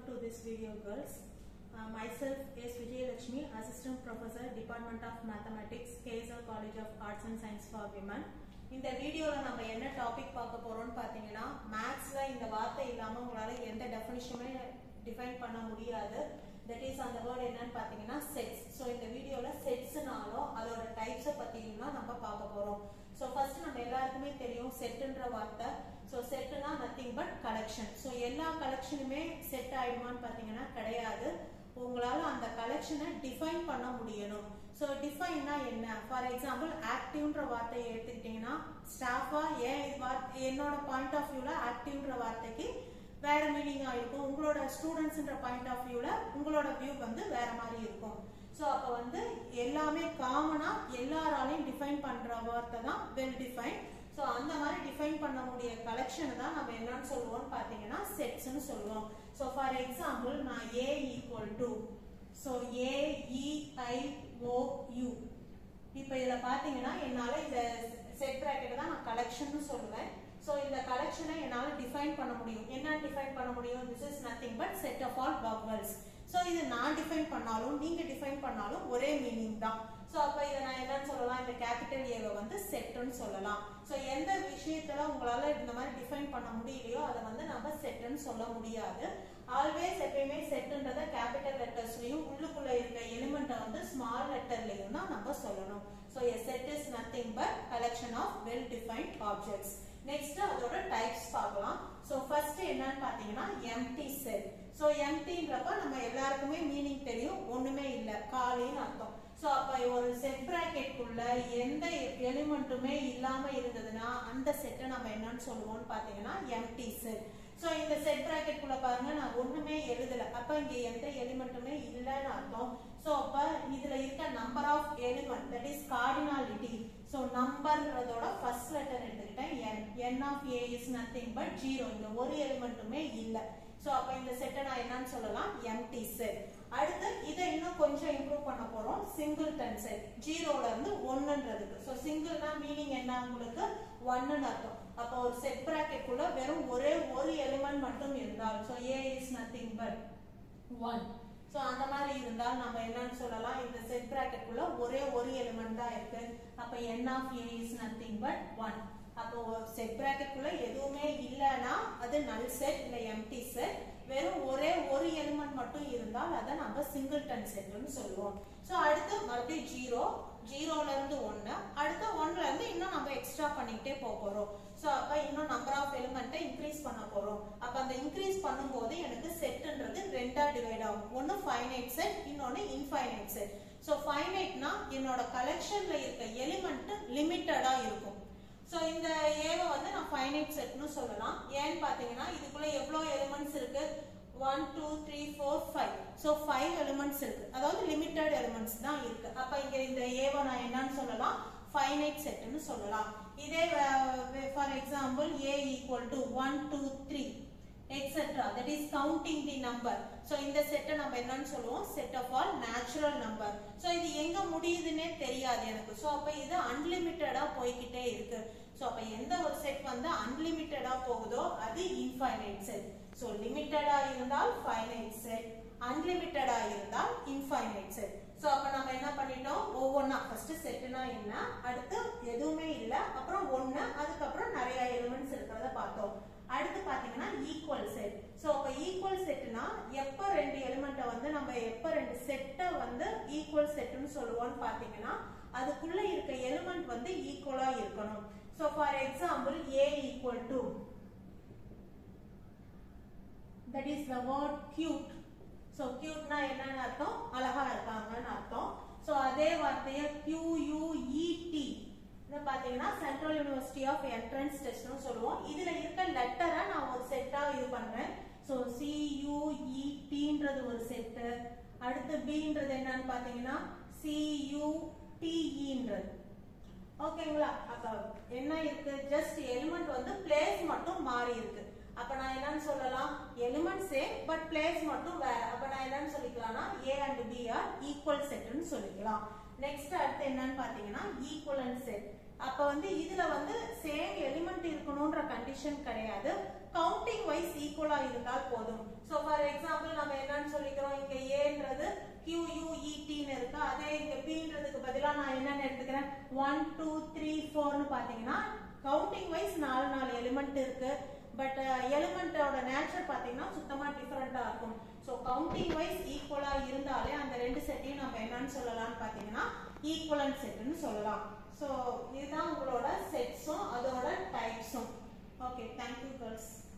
to this video girls. Uh, myself is Vijay Lakshmi, Assistant Professor, Department of Mathematics, KSR College of Arts and Science for Women. இந்த வீடியோல நம்ம என்ன topic பார்க்க போறோம்னு பாத்தீங்கன்னா மேத்ஸ்ல இந்த வார்த்தை இல்லாம உங்களால எந்த டெஃபினிஷனுமே டிஃபைன் பண்ண முடியாது தட் இஸ் அந்த வேர்ட் என்னன்னு பாத்தீங்கன்னா செட்ஸ் ஸோ இந்த வீடியோல செட்ஸ்னாலும் அதோட டைப்ஸை பத்தியும் தான் நம்ம பார்க்க போறோம் ஸோ ஃபர்ஸ்ட் நம்ம எல்லாருக்குமே தெரியும் செட்டுன்ற வார்த்தை ஸோ செட்டுனா நத்திங் பட் கலெக்ஷன் ஸோ எல்லா கலெக்ஷனுமே செட் ஆயிடுமான்னு பார்த்தீங்கன்னா கிடையாது உங்களால அந்த கலெக்ஷனை டிஃபைன் பண்ண முடியணும் ஸோ டிஃபைன்னா என்ன ஃபார் எக்ஸாம்பிள் ஆக்டிவ்ன்ற வார்த்தையை எடுத்துக்கிட்டீங்கன்னா ஸ்டாஃபா ஏன் இது வார்த்தை என்னோட பாயிண்ட் ஆஃப் வியூல ஆக்டிவ்ன்ற வார்த்தைக்கு வேற மீனிங்கா இருக்கும் உங்களோட ஸ்டூடெண்ட்ஸ்ன்ற பாயிண்ட் ஆஃப் வியூல உங்களோட வியூ வந்து வேற மாதிரி இருக்கும் ஸோ அப்போ வந்து எல்லாமே காமனா எல்லாராலையும் டிஃபைன் பண்ற வார்த்தை தான் வெல் டிஃபைன் ஸோ அந்த மாதிரி டிஃபைன் பண்ண முடிய கலெக்ஷன் தான் நம்ம என்னன்னு சொல்லுவோம்னு பார்த்தீங்கன்னா செட்ஸ்னு சொல்லுவோம் ஸோ ஃபார் எக்ஸாம்பிள் நான் A equal to so A E I O U இப்போ இதில் பார்த்தீங்கன்னா என்னால் இந்த செட் ப்ராக்கெட் தான் நான் கலெக்ஷன் சொல்லுவேன் ஸோ இந்த கலெக்ஷனை என்னால் டிஃபைன் பண்ண முடியும் என்ன டிஃபைன் பண்ண முடியும் this is nothing but set of all vowels so இது நான் டிஃபைன் பண்ணாலும் நீங்க டிஃபைன் பண்ணாலும் ஒரே மீனிங் தான் ஸோ அப்போ இதை நான் என்னன்னு சொல்லலாம் இந்த கேபிட்டல் ஏவை வந்து செட்டுன்னு சொல்லலாம் ஸோ எந்த விஷயத்துல உங்களால இந்த மாதிரி டிஃபைன் பண்ண முடியலையோ அதை வந்து நம்ம செட்டுன்னு சொல்ல முடியாது ஆல்வேஸ் எப்பயுமே செட்டுன்றத கேபிட்டல் லெட்டர்ஸ்லயும் உள்ளுக்குள்ள இருக்க எலிமெண்ட்டை வந்து ஸ்மால் லெட்டர்லயும் தான் நம்ம சொல்லணும் so a set is nothing but collection of well defined objects next அதோட டைப்ஸ் பார்க்கலாம் ஸோ ஃபர்ஸ்ட் என்னன்னு பார்த்தீங்கன்னா எம்டி செட் ஸோ எம்டின்றப்ப நம்ம எல்லாருக்குமே மீனிங் தெரியும் ஒண்ணுமே இல்லை காலின்னு அர்த்தம் ஸோ அப்போ ஒரு செட் ப்ராக்கெட்குள்ள எந்த எலிமெண்ட்டுமே இல்லாம இருந்ததுன்னா அந்த செட்டை நம்ம என்னன்னு சொல்லுவோம்னு பார்த்தீங்கன்னா எம்டி செட் ஸோ இந்த செட் ப்ராக்கெட்குள்ள பாருங்க நான் ஒண்ணுமே எழுதல அப்ப இங்க எந்த எலிமெண்ட்டுமே இல்லைன்னு அர்த்தம் ஸோ அப்ப இதுல இருக்க number of element that is cardinality so நம்பர்ன்றதோட ஃபர்ஸ்ட் லெட்டர் எடுத்துக்கிட்டேன் N N of A is nothing but zero இந்த ஒரு எலிமெண்ட்டுமே இல்லை ஸோ அப்போ இந்த செட்டை நான் என்னன்னு சொல்லலாம் எம்டி செட் அடுத்து இதை இன்னும் கொஞ்சம் இம்ப்ரூவ் பண்ண போறோம் சிங்கிள் டன் செட் ஜீரோல இருந்து ஒன்னுன்றதுக்கு ஸோ சிங்கிள்னா மீனிங் என்ன உங்களுக்கு ஒன்னுன்னு அர்த்தம் அப்போ ஒரு செட் பிராக்கெட்டுக்குள்ள வெறும் ஒரே ஒரு எலிமெண்ட் மட்டும் இருந்தால் so A is nothing but one so அந்த மாதிரி இருந்தால் நம்ம என்னன்னு சொல்லலாம் இந்த செட் பிராக்கெட்டுக்குள்ள ஒரே ஒரு எலிமெண்ட் தான் இருக்கு அப்போ N of A is nothing but one அப்போ செட் பிராக்கெட்டுக்குள்ள எதுவுமே இல்லைன்னா அது நல் செட் இல்லை எம்டி செட் வெறும் ஒரே ஒரு எலிமெண்ட் மட்டும் இருந்தால் அதை நம்ம சிங்கிள் டன் செட்னு சொல்லுவோம் ஸோ அடுத்து மறுபடியும் ஜீரோ ஜீரோல இருந்து ஒன்னு அடுத்து ஒன்ல இருந்து இன்னும் நம்ம எக்ஸ்ட்ரா பண்ணிக்கிட்டே போக போறோம் ஸோ அப்ப இன்னும் நம்பர் ஆஃப் எலிமெண்ட்டை இன்க்ரீஸ் பண்ண போறோம் அப்ப அந்த இன்க்ரீஸ் பண்ணும்போது எனக்கு செட்ன்றது ரெண்டா டிவைட் ஆகும் ஒன்னு ஃபைனைட் செட் இன்னொன்னு இன்ஃபைனைட் செட் ஸோ ஃபைனைட்னா என்னோட கலெக்ஷன்ல இருக்க எலிமெண்ட் லிமிட்டடா இருக்கும் ஸோ இந்த ஏவை வந்து நான் ஃபைனைட் செட்னு சொல்லலாம் ஏன்னு பார்த்தீங்கன்னா இதுக்குள்ள எவ்வளோ எலிமெண்ட்ஸ் இருக்கு one two three four five so five elements இருக்கு அதாவது லிமிட்டட் எலிமெண்ட்ஸ் தான் இருக்கு அப்போ இங்க இந்த ஏவை நான் என்னன்னு சொல்லலாம் ஃபைனைட் செட்னு சொல்லலாம் இதே for example A equal to one two three etcetera that is counting the number so இந்த செட்டை நம்ம என்னன்னு சொல்லுவோம் set of all natural number so இது எங்க முடியுதுன்னே தெரியாது எனக்கு ஸோ அப்போ இது அன்லிமிட்டடா போய்கிட்டே இருக்கு ஸோ அப்போ எந்த ஒரு செட் வந்து அன்லிமிட்டடா போகுதோ அது இன்ஃபைனைட் செட் ஸோ லிமிட்டடா இருந்தால் ஃபைனைட் செட் அன்லிமிட்டடா இருந்தால் இன்ஃபைனைட் செட் ஸோ அப்போ நம்ம என்ன பண்ணிட்டோம் ஒவ்வொன்றா ஃபர்ஸ்ட் செட்டுனா என்ன அடுத்து எதுவுமே இல்லை அப்புறம் ஒன்று அதுக்கப்புறம் நிறைய எலிமெண்ட்ஸ் இருக்கிறத பார்த்தோம் அடுத்து பாத்தீங்கன்னா ஈக்குவல் செட் ஸோ அப்போ ஈக்குவல் செட்னா எப்போ ரெண்டு எலிமெண்ட்டை வந்து நம்ம எப்போ ரெண்டு செட்டை வந்து ஈக்குவல் செட்னு சொல்லுவோம்னு பார்த்தீங்கன்னா அதுக்குள்ள இருக்க எலிமெண்ட் வந்து ஈக்குவலா இருக்கணும் so for example A equal to that is the word cute so கியூட்னா என்னன்னு அர்த்தம் அழகா இருக்காங்கன்னு அர்த்தம் ஸோ அதே வார்த்தையை கியூயூஇடி இதை பார்த்தீங்கன்னா சென்ட்ரல் யூனிவர்சிட்டி ஆஃப் என்ட்ரன்ஸ் டெஸ்ட்னு சொல்லுவோம் இதுல இருக்க லெட்டரை நான் ஒரு செட்டா இது பண்றேன் ஸோ சியூஇடின்றது ஒரு செட்டு அடுத்து பின்றது என்னன்னு பார்த்தீங்கன்னா சியூடிஇன்றது ஓகேங்களா அப்ப என்ன இருக்கு ஜஸ்ட் எலிமெண்ட் வந்து பிளேஸ் மட்டும் மாறி இருக்கு அப்ப நான் என்னன்னு சொல்லலாம் எலிமெண்ட் சேம் பட் பிளேஸ் மட்டும் வேற அப்ப நான் என்னன்னு சொல்லிக்கலாம்னா A and B are equal செட்னு சொல்லிக்கலாம் நெக்ஸ்ட் அடுத்து என்னன்னு பாத்தீங்கன்னா ஈக்குவலன்ட் செட் அப்ப வந்து இதுல வந்து சேம் எலிமெண்ட் இருக்கணும்ன்ற கண்டிஷன் கிடையாது கவுண்டிங் வைஸ் ஈக்குவலா இருந்தா இருந்தால் போதும் ஸோ ஃபார் எக்ஸாம்பிள் நம்ம என்னன்னு சொல்லிக்கிறோம் இங்க ஏன்றது கியூயூஇடின்னு இருக்கு அதே இங்க பின்றதுக்கு பதிலா நான் என்னன்னு எடுத்துக்கிறேன் ஒன் டூ த்ரீ ஃபோர்னு பாத்தீங்கன்னா கவுண்டிங் வைஸ் நாலு நாலு எலிமெண்ட் இருக்கு பட் எலிமெண்டோட நேச்சர் பாத்தீங்கன்னா சுத்தமா டிஃபரெண்டா இருக்கும் ஸோ கவுண்டிங் வைஸ் ஈக்குவலா இருந்தாலே அந்த ரெண்டு செட்டையும் நம்ம என்னன்னு சொல்லலாம்னு பாத்தீங்கன்னா ஈக்குவலன்ட் செட்னு சொல்லலாம் ஸோ இதுதான் உங்களோட செட்ஸும் அதோட டைப்ஸும் ஓகே தேங்க்யூ கேர்ள்ஸ்